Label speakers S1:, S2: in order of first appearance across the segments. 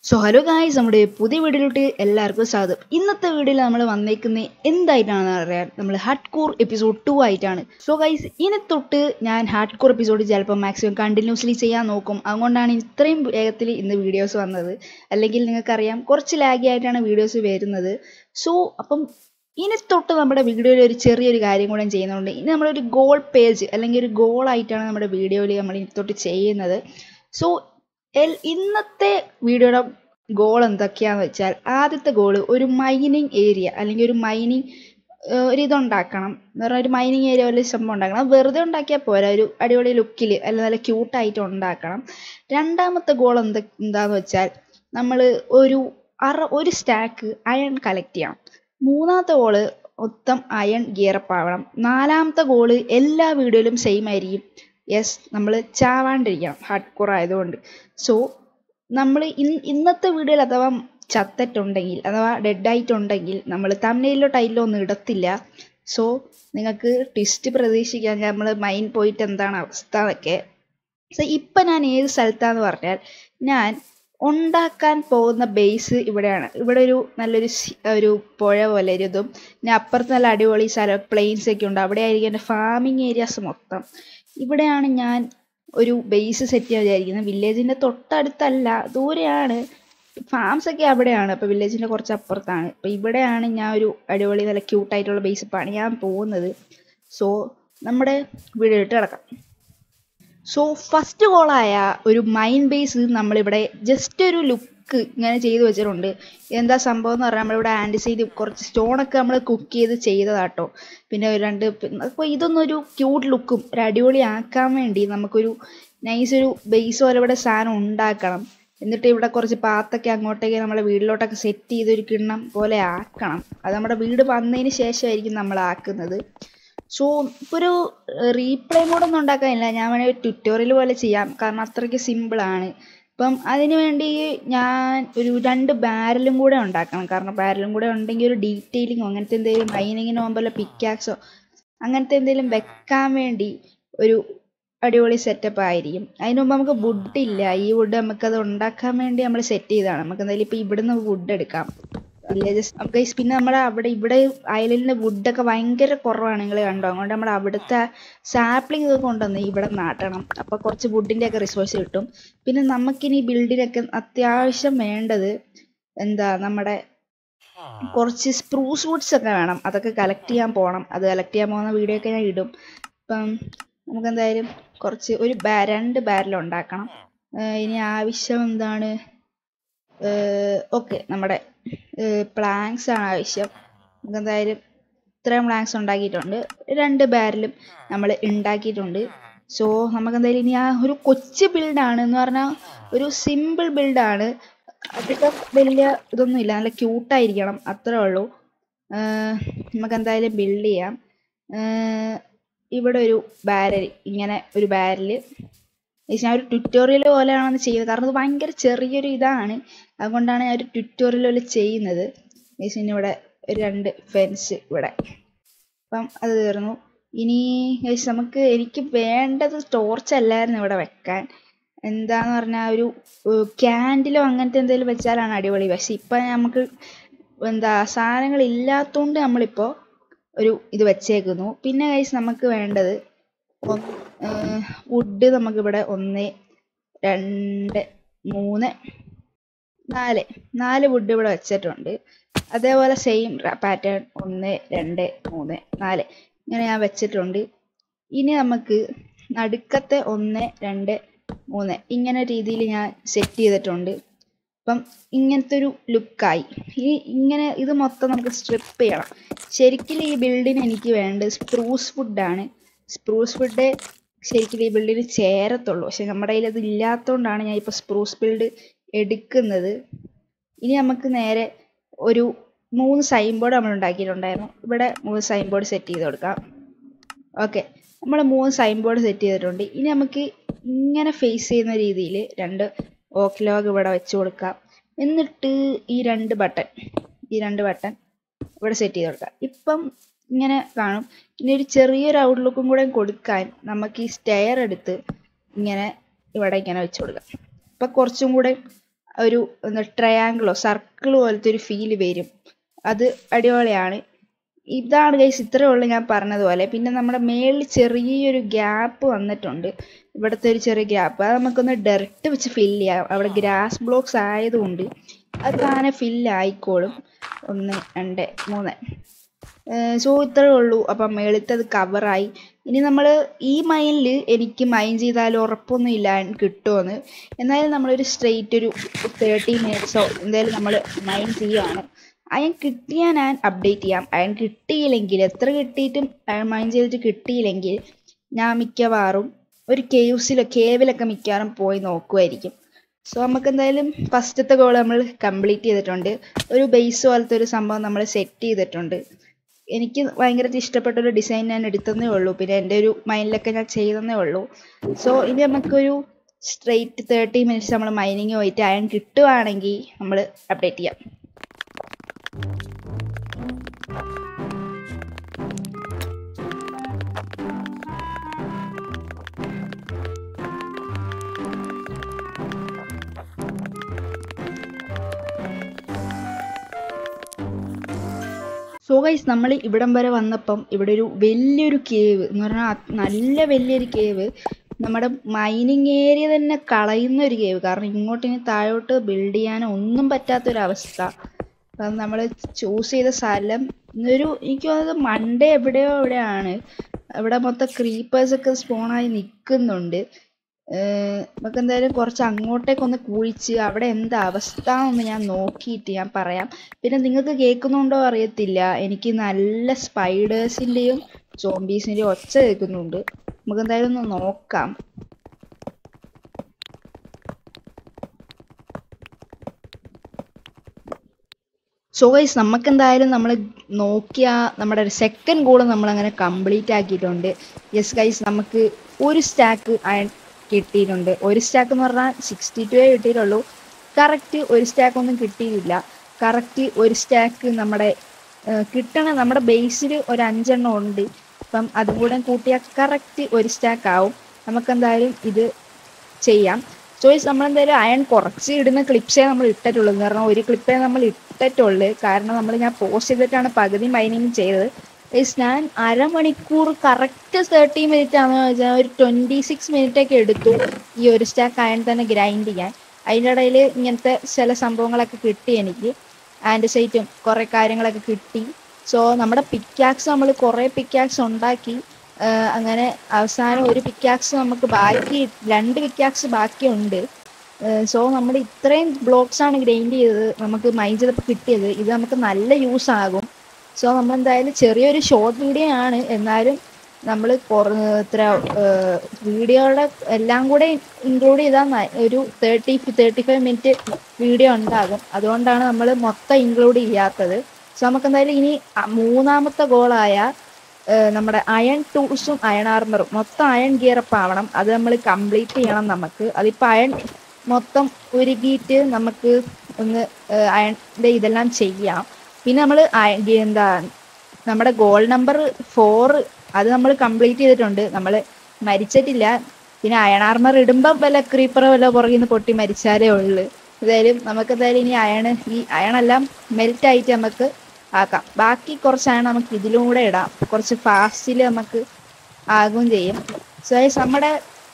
S1: so hello guys നമ്മുടെ പുതിയ വീഡിയോയിലോട്ട് എല്ലാവർക്കും സ്വാഗതം ഇന്നത്തെ വീഡിയോയിൽ നമ്മൾ വന്നേക്കുന്നത് എന്തായിട്ടാണെന്ന് അറിയാൻ നമ്മൾ ഹാർഡ് കോർ എപ്പിസോഡ് ടു ആയിട്ടാണ് സോ ഗൈസ് ഇനി തൊട്ട് ഞാൻ ഹാർഡ് കോർ എപ്പിസോഡ് ചിലപ്പോൾ മാക്സിമം കണ്ടിന്യൂസ്ലി ചെയ്യാൻ നോക്കും അതുകൊണ്ടാണ് ഇത്രയും വേഗത്തിൽ ഇന്ന് വീഡിയോസ് വന്നത് അല്ലെങ്കിൽ നിങ്ങൾക്കറിയാം കുറച്ച് ലാഗി ആയിട്ടാണ് വീഡിയോസ് വരുന്നത് സോ അപ്പം ഇനി തൊട്ട് നമ്മുടെ വീഡിയോയിൽ ഒരു ചെറിയൊരു കാര്യം കൂടെ ചെയ്യുന്നുണ്ട് ഇനി നമ്മളൊരു ഗോൾ പേജ് അല്ലെങ്കിൽ ഒരു ഗോൾ ആയിട്ടാണ് നമ്മുടെ വീഡിയോയിൽ നമ്മൾ ഇനി തൊട്ട് ചെയ്യുന്നത് സോ എൽ- ഇന്നത്തെ വീഡിയോയുടെ ഗോൾ എന്തൊക്കെയാന്ന് വെച്ചാൽ ആദ്യത്തെ ഗോൾ ഒരു മൈനിങ് ഏരിയ അല്ലെങ്കിൽ ഒരു മൈനിങ് ഒരു ഇതുണ്ടാക്കണം എന്ന് പറഞ്ഞാൽ ഒരു മൈനിങ് ഏരിയ പോലെ സംഭവം ഉണ്ടാക്കണം അത് വെറുതെ ഉണ്ടാക്കിയാൽ പോരാ ഒരു അടിപൊളി ലുക്കിൽ അല്ല നല്ല ക്യൂട്ടായിട്ട് ഉണ്ടാക്കണം രണ്ടാമത്തെ ഗോൾ എന്ത് എന്താന്ന് വെച്ചാൽ നമ്മൾ ഒരു അറ ഒരു സ്റ്റാക്ക് അയൺ കളക്ട് ചെയ്യണം മൂന്നാമത്തെ ഗോള് മൊത്തം അയൺ ഗിയറപ്പ് ആവണം നാലാമത്തെ ഗോള് എല്ലാ വീഡിയോയിലും സെയിം ആയിരിക്കും യെസ് നമ്മൾ ചാവാണ്ടിരിക്കണം ഹാർഡ് കോർ ആയതുകൊണ്ട് സോ നമ്മൾ ഇന്നത്തെ വീഡിയോയിൽ അഥവാ ചത്തിട്ടുണ്ടെങ്കിൽ അഥവാ ഡെഡ് ആയിട്ടുണ്ടെങ്കിൽ നമ്മൾ തമിഴിലോ ടൈലിലോ ഒന്നും ഇടത്തില്ല സോ നിങ്ങൾക്ക് ട്വിസ്റ്റ് പ്രതീക്ഷിക്കാം നമ്മൾ മൈൻ പോയിട്ട് എന്താണ് അവസ്ഥ എന്നൊക്കെ സോ ഇപ്പം ഞാൻ ഏത് സ്ഥലത്താന്ന് പറഞ്ഞാൽ ഞാൻ ഉണ്ടാക്കാൻ പോകുന്ന ബേസ് ഇവിടെയാണ് ഇവിടെ ഒരു നല്ലൊരു സി- ഒരു പുഴ പോലെ ഒരു ഇതും പിന്നെ അപ്പുറത്ത് നല്ല അടിപൊളി സ്ഥലം പ്ലെയിൻസ് ഒക്കെ ഉണ്ട് അവിടെ ആയിരിക്കും എൻ്റെ ഫാമിംഗ് ഏരിയാസ് മൊത്തം ഇവിടെയാണ് ഞാൻ ഒരു ബേസ് സെറ്റ് ചെയ്യാൻ വിചാരിക്കുന്നത് വില്ലേജിൻ്റെ തൊട്ടടുത്തല്ല ദൂരെയാണ് ഫാംസ് ഒക്കെ അവിടെയാണ് അപ്പോൾ വില്ലേജിൻ്റെ കുറച്ച് അപ്പുറത്താണ് അപ്പോൾ ഇവിടെയാണ് ഞാൻ ഒരു അടിപൊളി നല്ല ക്യൂട്ടായിട്ടുള്ള ബേസ് പണിയാൻ പോകുന്നത് സോ നമ്മുടെ വീഡിയോയിട്ട് കിടക്കാം സോ ഫസ്റ്റ് ഗോളായ ഒരു മൈൻ ബേസ് നമ്മളിവിടെ ജസ്റ്റ് ഒരു ലുക്ക് ഇങ്ങനെ ചെയ്തു വെച്ചിട്ടുണ്ട് എന്താ സംഭവം എന്ന് പറഞ്ഞാൽ നമ്മളിവിടെ ആൻറ്റിസൈഡ് കുറച്ച് സ്റ്റോണൊക്കെ നമ്മൾ കുക്ക് ചെയ്ത് ചെയ്തതാട്ടോ പിന്നെ ഒരു രണ്ട് അപ്പോൾ ഇതൊന്നും ഒരു ക്യൂട്ട് ലുക്കും ഒരു അടിപൊളി ആക്കാൻ വേണ്ടി നമുക്കൊരു നൈസ് ഒരു ബേസ് പോലെ ഇവിടെ സാധനം ഉണ്ടാക്കണം എന്നിട്ട് ഇവിടെ കുറച്ച് പാത്തൊക്കെ അങ്ങോട്ടേക്ക് നമ്മളെ വീട്ടിലോട്ടൊക്കെ സെറ്റ് ചെയ്ത് ഒരു കിണ്ണം പോലെ ആക്കണം അത് നമ്മുടെ വീട് വന്നതിന് ശേഷമായിരിക്കും നമ്മൾ ആക്കുന്നത് സോ ഇപ്പോൾ ഒരു റീപ്ലേ മോഡൊന്നും ഉണ്ടാക്കാനില്ല ഞാൻ വേണമെങ്കിൽ ഒരു ട്യൂട്ടോറിയൽ പോലെ ചെയ്യാം കാരണം അത്രയ്ക്ക് സിമ്പിളാണ് അപ്പം അതിന് വേണ്ടി ഞാൻ ഒരു രണ്ട് ബാരലും കൂടെ ഉണ്ടാക്കണം കാരണം ബാരലും കൂടെ ഉണ്ടെങ്കിൽ ഒരു ഡീറ്റെയിലിങ്ങോ അങ്ങനത്തെ എന്തെങ്കിലും മൈനിങ്ങിന് പോകുമ്പോൾ പിക്കാക്സോ അങ്ങനത്തെ എന്തെങ്കിലും വെക്കാൻ വേണ്ടി ഒരു അടിപൊളി സെറ്റപ്പ് ആയിരിക്കും അതിന് മുമ്പ് നമുക്ക് വുഡ് ഇല്ല ഈ വുഡ് നമുക്കത് ഉണ്ടാക്കാൻ വേണ്ടി നമ്മൾ സെറ്റ് ചെയ്തതാണ് നമുക്ക് എന്തായാലും ഇപ്പം ഇവിടുന്ന് വുഡ് എടുക്കാം വില്ലേജസ് ഗൈസ് പിന്നെ നമ്മുടെ അവിടെ ഇവിടെ ഐലൻഡിന്റെ വുഡൊക്കെ ഭയങ്കര കുറവാണ് നിങ്ങൾ കണ്ടോ അതുകൊണ്ട് നമ്മൾ അവിടുത്തെ സാപ്ലിംഗ് ഒക്കെ കൊണ്ടുവന്ന് ഇവിടെ നാട്ടണം അപ്പോൾ കുറച്ച് വുഡിൻ്റെ ഒക്കെ റിസോഴ്സ് കിട്ടും പിന്നെ നമുക്കിനി ബിൽഡിനൊക്കെ അത്യാവശ്യം വേണ്ടത് എന്താ നമ്മുടെ കുറച്ച് സ്പ്രൂസ് വുഡ്സ് ഒക്കെ വേണം അതൊക്കെ കളക്ട് ചെയ്യാൻ പോകണം അത് കളക്ട് ചെയ്യാൻ പോകുന്ന വീഡിയോ ഒക്കെ ഞാൻ ഇടും അപ്പം നമുക്ക് എന്തായാലും കുറച്ച് ഒരു ബാ രണ്ട് ബാരൽ ഉണ്ടാക്കണം ഏഹ് ഇനി ആവശ്യം എന്താണ് ഓക്കെ നമ്മുടെ പ്ലാങ്സ് ആണ് ആവശ്യം നമുക്ക് എന്തായാലും ഇത്രയും പ്ലാങ്സ് ഉണ്ടാക്കിയിട്ടുണ്ട് രണ്ട് ബാരലും നമ്മൾ ഉണ്ടാക്കിയിട്ടുണ്ട് സോ നമുക്ക് എന്തായാലും ഇനി ആ ഒരു കൊച്ചു ബിൽഡാണ് എന്ന് പറഞ്ഞാൽ ഒരു സിമ്പിൾ ബിൽഡാണ് അധികം വലിയ ഇതൊന്നും ഇല്ല നല്ല ക്യൂട്ടായിരിക്കണം അത്രേ ഉള്ളൂ ഏഹ് നമുക്ക് എന്തായാലും ബിൽഡ് ചെയ്യാം ഏഹ് ഇവിടെ ഒരു ബാരൽ ഇങ്ങനെ ഒരു ബാരല് ഞാൻ ഒരു ട്യൂട്ടോറിയൽ പോലെയാണ് ചെയ്യുന്നത് കാരണം ഇത് ഭയങ്കര ചെറിയൊരു ഇതാണ് അതുകൊണ്ടാണ് ഞാൻ ഒരു ട്യൂട്ടോറിയൽ പോലെ ചെയ്യുന്നത് ഗൈസ് ഇവിടെ ഒരു രണ്ട് ഫെൻസ് ഇവിടെ അപ്പം അത് തീർന്നു ഇനി ഗൈസ് നമുക്ക് എനിക്ക് വേണ്ടത് ടോർച്ച് അല്ലായിരുന്നു ഇവിടെ വെക്കാൻ എന്താന്ന് പറഞ്ഞാൽ ഒരു ക്യാൻഡിലോ അങ്ങനത്തെ എന്തെങ്കിലും വെച്ചാലാണ് അടിപൊളി പക്ഷെ ഇപ്പം നമുക്ക് എന്താ സാധനങ്ങൾ ഇല്ലാത്തതുകൊണ്ട് നമ്മളിപ്പോൾ ഒരു ഇത് വെച്ചേക്കുന്നു പിന്നെ ഗൈസ് നമുക്ക് വേണ്ടത് വുഡ് നമുക്കിവിടെ ഒന്ന് രണ്ട് മൂന്ന് നാല് നാല് വുഡ് ഇവിടെ വെച്ചിട്ടുണ്ട് അതേപോലെ സെയിം പാറ്റേൺ ഒന്ന് രണ്ട് മൂന്ന് നാല് ഇങ്ങനെ ഞാൻ വെച്ചിട്ടുണ്ട് ഇനി നമുക്ക് നടുക്കത്തെ ഒന്ന് രണ്ട് മൂന്ന് ഇങ്ങനെ രീതിയിൽ ഞാൻ സെറ്റ് ചെയ്തിട്ടുണ്ട് അപ്പം ഇങ്ങനത്തെ ഒരു ലുക്കായി ഈ ഇങ്ങനെ ഇത് മൊത്തം നമുക്ക് സ്ട്രിപ്പ് ചെയ്യണം ശരിക്കും ഈ ബിൽഡിന് എനിക്ക് വേണ്ടത് സ്പ്രൂസ് വുഡാണ് സ്പ്രൂസ് വുഡ് ശരിക്കും ഈ ബിൽഡിന് ചേരത്തുള്ളൂ പക്ഷെ നമ്മുടെ കയ്യിൽ അത് ഇല്ലാത്തതുകൊണ്ടാണ് ഞാൻ ഇപ്പോൾ സ്പ്രൂസ് ബിൽഡ് എടുക്കുന്നത് ഇനി നമുക്ക് നേരെ ഒരു മൂന്ന് സൈൻ ബോർഡ് നമ്മൾ ഉണ്ടാക്കിയിട്ടുണ്ടായിരുന്നു ഇവിടെ മൂന്ന് സൈൻ ബോർഡ് സെറ്റ് ചെയ്ത് കൊടുക്കാം ഓക്കെ നമ്മൾ മൂന്ന് സൈൻ ബോർഡ് സെറ്റ് ചെയ്തിട്ടുണ്ട് ഇനി നമുക്ക് ഇങ്ങനെ ഫേസ് ചെയ്യുന്ന രീതിയിൽ രണ്ട് ഓക്ക് ലോഗ് ഇവിടെ വെച്ച് കൊടുക്കാം എന്നിട്ട് ഈ രണ്ട് ബട്ടൺ ഈ രണ്ട് ബട്ടൺ ഇവിടെ സെറ്റ് ചെയ്ത് കൊടുക്കാം ഇപ്പം ഇങ്ങനെ കാണും ഇനി ഒരു ചെറിയൊരു ഔട്ട്ലുക്കും കൂടെ കൊടുക്കാൻ നമുക്ക് ഈ സ്റ്റെയർ എടുത്ത് ഇങ്ങനെ ഇവിടെ ഇങ്ങനെ വെച്ച് കൊടുക്കാം അപ്പം കുറച്ചും കൂടെ ഒരു എന്താ ട്രയാങ്കിളോ സർക്കിൾ പോലത്തെ ഒരു ഫീല് വരും അത് അടിപൊളിയാണ് ഇതാണ് ഗൈസ് ഇത്രയേ ഉള്ളൂ ഞാൻ പറഞ്ഞതുപോലെ പിന്നെ നമ്മുടെ മേളിൽ ചെറിയൊരു ഗ്യാപ്പ് വന്നിട്ടുണ്ട് ഇവിടുത്തെ ഒരു ചെറിയ ഗ്യാപ്പ് അത് നമുക്കൊന്ന് ഡെർട്ട് വെച്ച് ഫില്ല് ചെയ്യാം അവിടെ ഗ്രാസ് ബ്ലോക്സ് ആയതുകൊണ്ട് അത് താനെ ഫില്ല് ആയിക്കോളും ഒന്ന് രണ്ട് മൂന്ന് സോ ഇത്രയേ ഉള്ളൂ അപ്പം മേളിലത്തെ അത് കവറായി ഇനി നമ്മൾ ഈ മൈനിൽ എനിക്ക് മൈൻ ചെയ്താൽ ഉറപ്പൊന്നും ഇല്ല കിട്ടുമെന്ന് എന്നാലും നമ്മളൊരു സ്ട്രെയിറ്റ് ഒരു തേർട്ടി മിനിറ്റ്സോ എന്തായാലും നമ്മൾ മൈൻ ചെയ്യുകയാണ് അയൺ കിട്ടിയാൽ ഞാൻ അപ്ഡേറ്റ് ചെയ്യാം അയൺ കിട്ടിയില്ലെങ്കിൽ എത്ര കിട്ടിയിട്ടും അയൺ മൈൻ ചെയ്തിട്ട് കിട്ടിയില്ലെങ്കിൽ ഞാൻ മിക്കവാറും ഒരു കേവ്സിലോ കേവിലൊക്കെ മിക്കവാറും പോയി നോക്കുമായിരിക്കും സോ നമുക്ക് എന്തായാലും ഫസ്റ്റത്തെ ഗോൾ നമ്മൾ കംപ്ലീറ്റ് ചെയ്തിട്ടുണ്ട് ഒരു ബേസ് പോലത്തെ ഒരു സംഭവം നമ്മൾ സെറ്റ് ചെയ്തിട്ടുണ്ട് എനിക്ക് ഭയങ്കരമായിട്ട് ഇഷ്ടപ്പെട്ട ഒരു ഡിസൈൻ ഞാൻ എടുത്തതേ ഉള്ളൂ പിന്നെ എൻ്റെ ഒരു മൈൻഡിലൊക്കെ ഞാൻ ചെയ്തതേ ഉള്ളൂ സോ ഇനി നമുക്കൊരു സ്ട്രെയിറ്റ് തേർട്ടി മിനിറ്റ്സ് നമ്മൾ മൈനിങ് പോയിട്ട് അയൺ കിട്ടുവാണെങ്കിൽ നമ്മൾ അപ്ഡേറ്റ് ചെയ്യാം സോ ഗൈസ് നമ്മൾ ഇവിടം വരെ വന്നപ്പം ഇവിടെ ഒരു വലിയൊരു കേവ് എന്ന് പറഞ്ഞാൽ അത് നല്ല വലിയൊരു കേവ് നമ്മുടെ മൈനിങ് ഏരിയ തന്നെ കളയുന്ന ഒരു കേവ് കാരണം ഇങ്ങോട്ട് ഇനി താഴോട്ട് ബിൽഡ് ചെയ്യാനോ ഒന്നും പറ്റാത്തൊരവസ്ഥ കാരണം നമ്മൾ ചൂസ് ചെയ്ത സ്ഥലം ഒരു എനിക്ക് തോന്നുന്നത് മണ്ടേ എവിടെയോ എവിടെയാണ് ഇവിടെ മൊത്തം ക്രീപ്പേഴ്സൊക്കെ സ്പോണായി നിൽക്കുന്നുണ്ട് നമുക്ക് എന്തായാലും കുറച്ച് അങ്ങോട്ടേക്കൊന്ന് കുഴിച്ച് അവിടെ എന്താ അവസ്ഥ എന്ന് ഞാൻ നോക്കിയിട്ട് ഞാൻ പറയാം പിന്നെ നിങ്ങൾക്ക് കേൾക്കുന്നുണ്ടോ അറിയത്തില്ല എനിക്ക് നല്ല സ്പൈഡേഴ്സിൻ്റെയും സോംബീസിൻ്റെയും ഒച്ച കേൾക്കുന്നുണ്ട് നമുക്ക് എന്തായാലും ഒന്ന് നോക്കാം സോ ഗൈസ് നമുക്ക് എന്തായാലും നമ്മൾ നോക്കിയ നമ്മുടെ ഒരു സെക്കൻഡ് ഗോൾ നമ്മൾ അങ്ങനെ കംപ്ലീറ്റ് ആക്കിയിട്ടുണ്ട് യെസ് ഗൈസ് നമുക്ക് ഒരു സ്റ്റാക്ക് അയൺ കിട്ടിയിട്ടുണ്ട് ഒരു സ്റ്റാക്ക് എന്ന് പറഞ്ഞാൽ സിക്സ്റ്റി ടു കിട്ടിയിട്ടുള്ളൂ കറക്റ്റ് ഒരു സ്റ്റാക്ക് ഒന്നും കിട്ടിയില്ല കറക്റ്റ് ഒരു സ്റ്റാക്ക് നമ്മുടെ കിട്ടണ നമ്മുടെ ബേസിൽ ഒരു അഞ്ചെണ്ണം ഉണ്ട് അപ്പം അതും കൂടെ കൂട്ടിയാൽ കറക്റ്റ് ഒരു സ്റ്റാക്ക് ആവും നമുക്ക് എന്തായാലും ഇത് ചെയ്യാം ചോയ്സ് നമ്മളെന്തായാലും അയൺ കുറച്ച് ഇടുന്ന ക്ലിപ്സേ നമ്മൾ ഇട്ടിട്ടുള്ളൂ കാരണം ഒരു ക്ലിപ്പേ നമ്മൾ ഇട്ടിട്ടുള്ളൂ കാരണം നമ്മൾ ഞാൻ പോസ്റ്റ് ചെയ്തിട്ടാണ് പകുതി മൈനിങ് ചെയ്തത് ഗൈസ് ഞാൻ അരമണിക്കൂർ കറക്റ്റ് തേർട്ടി മിനിറ്റ് ആണെന്ന് വെച്ചാൽ ഒരു ട്വൻറ്റി സിക്സ് മിനിറ്റ് ഒക്കെ എടുത്തു ഈ ഒരു സ്റ്റാക്ക് അയൺ തന്നെ ഗ്രൈൻഡ് ചെയ്യാൻ അതിൻ്റെ ഇടയിൽ ഇങ്ങനത്തെ ചില സംഭവങ്ങളൊക്കെ കിട്ടി എനിക്ക് ആൻറ്റിസൈറ്റും കുറേ കാര്യങ്ങളൊക്കെ കിട്ടി സോ നമ്മുടെ പിക്കാക്സ് നമ്മൾ കുറേ പിക്കാക്സ് ഉണ്ടാക്കി അങ്ങനെ അവസാനം ഒരു പിക്കാക്സ് നമുക്ക് ബാക്കി രണ്ട് പിക്കാക്സ് ബാക്കിയുണ്ട് സോ നമ്മൾ ഇത്രയും ബ്ലോക്സ് ആണ് ഗ്രൈൻഡ് ചെയ്തത് നമുക്ക് മൈൻഡ് ചെയ്തപ്പോൾ കിട്ടിയത് ഇത് നമുക്ക് നല്ല യൂസ് ആകും സോ നമ്മൾ എന്തായാലും ചെറിയൊരു ഷോർട്ട് വീഡിയോ ആണ് എന്നാലും നമ്മൾ ഇത്ര വീഡിയോയുടെ എല്ലാം കൂടെ ഇൻക്ലൂഡ് ചെയ്താൽ ഒരു thirty thirty five minute video ഉണ്ടാകും അതുകൊണ്ടാണ് നമ്മൾ മൊത്തം ഇൻക്ലൂഡ് ചെയ്യാത്തത് സോ നമുക്ക് എന്തായാലും ഇനി മൂന്നാമത്തെ ഗോളായ നമ്മുടെ അയൺ ടൂൾസും അയൺ ആർമറും മൊത്തം അയൺ ഗിയറപ്പ് ആവണം അത് നമ്മൾ കംപ്ലീറ്റ് ചെയ്യണം നമുക്ക് അതിപ്പോൾ അയൺ മൊത്തം ഉരുകിയിട്ട് നമുക്ക് ഒന്ന് അയണിൻ്റെ ഇതെല്ലാം ചെയ്യാം പിന്നെ നമ്മൾ എന്താ നമ്മുടെ ഗോൾ നമ്പർ ഫോർ അത് നമ്മൾ കംപ്ലീറ്റ് ചെയ്തിട്ടുണ്ട് നമ്മൾ മരിച്ചിട്ടില്ല പിന്നെ അയൺ ആർമർ ഇടുമ്പം വല്ല ക്രീപ്പറോ വല്ല പുറകിൽ നിന്ന് പൊട്ടി മരിച്ചാലേ ഉള്ളൂ എന്തായാലും നമുക്ക് എന്തായാലും ഇനി അയൺ ഈ അയണെല്ലാം മെൽറ്റ് ആയിട്ട് നമുക്ക് ആക്കാം ബാക്കി കുറച്ച് അയൺ നമുക്ക് ഇതിലും കൂടെ ഇടാം കുറച്ച് ഫാസ്റ്റിൽ നമുക്ക് ആകുകയും ചെയ്യും സോ നമ്മുടെ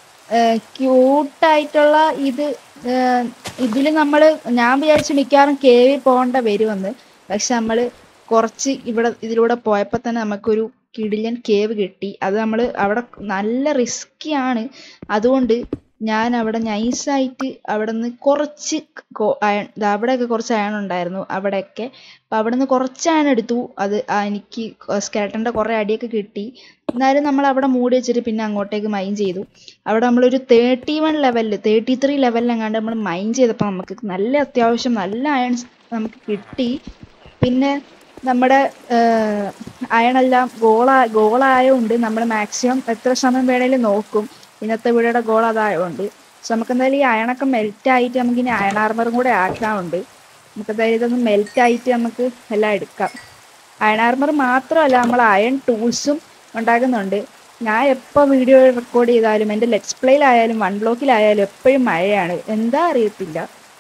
S1: ക്യൂട്ടായിട്ടുള്ള ഇത് ഇതിൽ നമ്മൾ ഞാൻ വിചാരിച്ചു മിക്കവാറും കേവിൽ പോകേണ്ട വരുമെന്ന് പക്ഷെ നമ്മൾ കുറച്ച് ഇവിടെ ഇതിലൂടെ പോയപ്പോൾ തന്നെ നമുക്കൊരു കിടിലൻ കേവ് കിട്ടി അത് നമ്മൾ അവിടെ നല്ല റിസ്ക്കിയാണ് അതുകൊണ്ട് ഞാൻ അവിടെ നൈസായിട്ട് അവിടെ നിന്ന് കുറച്ച് അയൺ അവിടെയൊക്കെ കുറച്ച് അയൺ ഉണ്ടായിരുന്നു അവിടെയൊക്കെ അപ്പം അവിടെ നിന്ന് കുറച്ച് അയൺ എടുത്തു അത് എനിക്ക് സ്കെലട്ടൻ്റെ കുറേ അടിയൊക്കെ കിട്ടി എന്നാലും നമ്മൾ അവിടെ മൂടി വെച്ചിട്ട് പിന്നെ അങ്ങോട്ടേക്ക് മൈൻ ചെയ്തു അവിടെ നമ്മളൊരു തേർട്ടി വൺ ലെവലിൽ തേർട്ടി ത്രീ ലെവലിലെങ്ങാണ്ട് നമ്മൾ മൈൻ ചെയ്തപ്പോൾ നമുക്ക് നല്ല അത്യാവശ്യം നല്ല അയൺസ് നമുക്ക് കിട്ടി പിന്നെ നമ്മുടെ അയണെല്ലാം ഗോളാ ഗോളായതുകൊണ്ട് നമ്മൾ മാക്സിമം എത്ര സമയം വേണേലും നോക്കും ഇന്നത്തെ വീഡിയോയുടെ ഗോൾ അതായതുകൊണ്ട് സോ നമുക്ക് എന്തായാലും ഈ അയണൊക്കെ മെൽറ്റ് ആയിട്ട് നമുക്ക് ഇനി അയൺ ആർമറും കൂടെ ആക്കാനുണ്ട് നമുക്ക് എന്തായാലും ഇതൊന്ന് മെൽറ്റ് ആയിട്ട് നമുക്ക് എല്ലാം എടുക്കാം അയൺ ആർമർ മാത്രമല്ല നമ്മൾ അയൺ ടൂൾസും ഉണ്ടാക്കുന്നുണ്ട് ഞാൻ എപ്പോൾ വീഡിയോ റെക്കോർഡ് ചെയ്താലും എൻ്റെ ലെറ്റ്സ് പ്ലേയിലായാലും വൺ ബ്ലോക്കിലായാലും എപ്പോഴും മഴയാണ് എന്താ അറിയത്തില്ല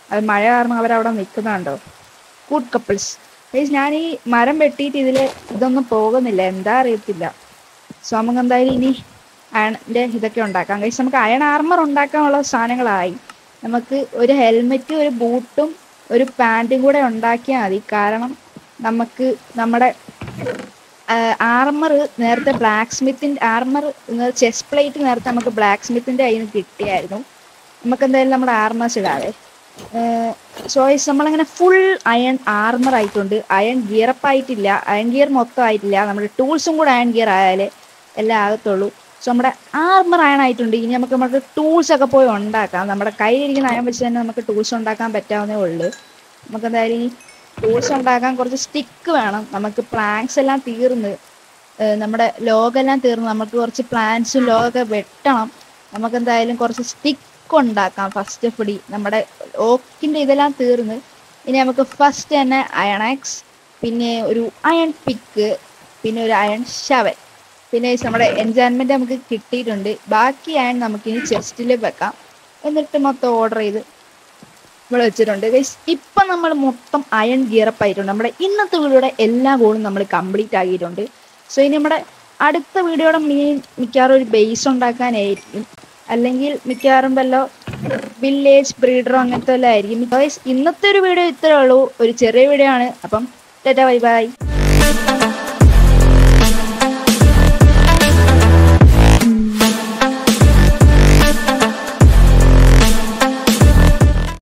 S1: അത് മഴ കാരണം അവരവിടെ നിൽക്കുന്നുണ്ടോ ഗുഡ് കപ്പിൾസ് ഗൈസ് ഞാൻ ഈ മരം വെട്ടിയിട്ട് ഇതിൽ ഇതൊന്നും പോകുന്നില്ല എന്താ അറിയത്തില്ല സോ നമുക്ക് എന്തായാലും ഇനി അയണിൻ്റെ ഇതൊക്കെ ഉണ്ടാക്കാം ഗൈസ് നമുക്ക് അയൺ ആർമർ ഉണ്ടാക്കാനുള്ള സാധനങ്ങളായി നമുക്ക് ഒരു ഹെൽമെറ്റ് ഒരു ബൂട്ടും ഒരു പാൻറ്റും കൂടെ ഉണ്ടാക്കിയാൽ മതി കാരണം നമുക്ക് നമ്മുടെ ആർമർ നേരത്തെ ബ്ലാക്ക് സ്മിത്തിൻ്റെ ആർമർ ചെസ്റ്റ് പ്ലേറ്റ് നേരത്തെ നമുക്ക് ബ്ലാക്ക് സ്മിത്തിൻ്റെ കയ്യിൽ നിന്ന് കിട്ടിയായിരുന്നു നമുക്ക് എന്തായാലും നമ്മുടെ ആർമേഴ്സ് ഇടാവേ ചോയ്സ് നമ്മളിങ്ങനെ ഫുൾ അയൺ ആർമർ ആയിട്ടുണ്ട് അയൺ ഗിയർ അപ്പ് ആയിട്ടില്ല അയൺ ഗിയർ മൊത്തം ആയിട്ടില്ല നമ്മുടെ ടൂൾസും കൂടെ അയൺ ഗിയർ ആയാലേ എല്ലാം ആകത്തുള്ളൂ സോ നമ്മുടെ ആർമർ അയൺ ആയിട്ടുണ്ട് ഇനി നമുക്ക് നമുക്ക് ടൂൾസ് ഒക്കെ പോയി ഉണ്ടാക്കാം നമ്മുടെ കയ്യിലിരിക്കുന്ന അയൺ വെച്ച് തന്നെ നമുക്ക് ടൂൾസ് ഉണ്ടാക്കാൻ പറ്റാവുന്നേ ഉള്ളൂ നമുക്ക് എന്തായാലും ഈ ടൂൾസ് ഉണ്ടാക്കാൻ കുറച്ച് സ്റ്റിക്ക് വേണം നമുക്ക് പ്ലാങ്ക്സ് എല്ലാം തീർന്ന് ഏഹ് നമ്മുടെ ലോഗെല്ലാം തീർന്ന് നമുക്ക് കുറച്ച് പ്ലാന്റ്സും ലോഗൊക്കെ വെട്ടണം നമുക്ക് എന്തായാലും കുറച്ച് സ്റ്റിക്ക് ഉണ്ടാക്കാം ഫസ്റ്റ് പിടി നമ്മുടെ ഓക്കിൻ്റെ ഇതെല്ലാം തീർന്ന് ഇനി നമുക്ക് ഫസ്റ്റ് തന്നെ അയണാക്സ് പിന്നെ ഒരു അയൺ പിക്ക് പിന്നെ ഒരു അയൺ ഷവൽ പിന്നെ നമ്മുടെ എൻജോയ്മെന്റ് നമുക്ക് കിട്ടിയിട്ടുണ്ട് ബാക്കി അയൺ നമുക്ക് ഇനി ചെസ്റ്റിൽ വെക്കാം എന്നിട്ട് മൊത്തം ഓർഡർ ചെയ്ത് ഇവിടെ വെച്ചിട്ടുണ്ട് ഗൈസ് ഇപ്പം നമ്മൾ മൊത്തം അയൺ ഗിയറപ്പ് ആയിട്ടുണ്ട് നമ്മുടെ ഇന്നത്തെ വീഡിയോയുടെ എല്ലാ ഗോളും നമ്മൾ കംപ്ലീറ്റ് ആക്കിയിട്ടുണ്ട് സോ ഇനി നമ്മുടെ അടുത്ത വീഡിയോയുടെ മീൻ മിക്കവാറും ഒരു ബേസ് ഉണ്ടാക്കാനായിരിക്കും അല്ലെങ്കിൽ മിക്കവാറും വല്ല വില്ലേജ് ബ്രീഡറോ അങ്ങനത്തെ വല്ല ആയിരിക്കും ഗൈസ് ഇന്നത്തെ ഒരു വീഡിയോ ഇത്രേ ഉള്ളൂ ഒരു ചെറിയ വീഡിയോ ആണ് അപ്പം ടാറ്റാ ബൈ ബൈ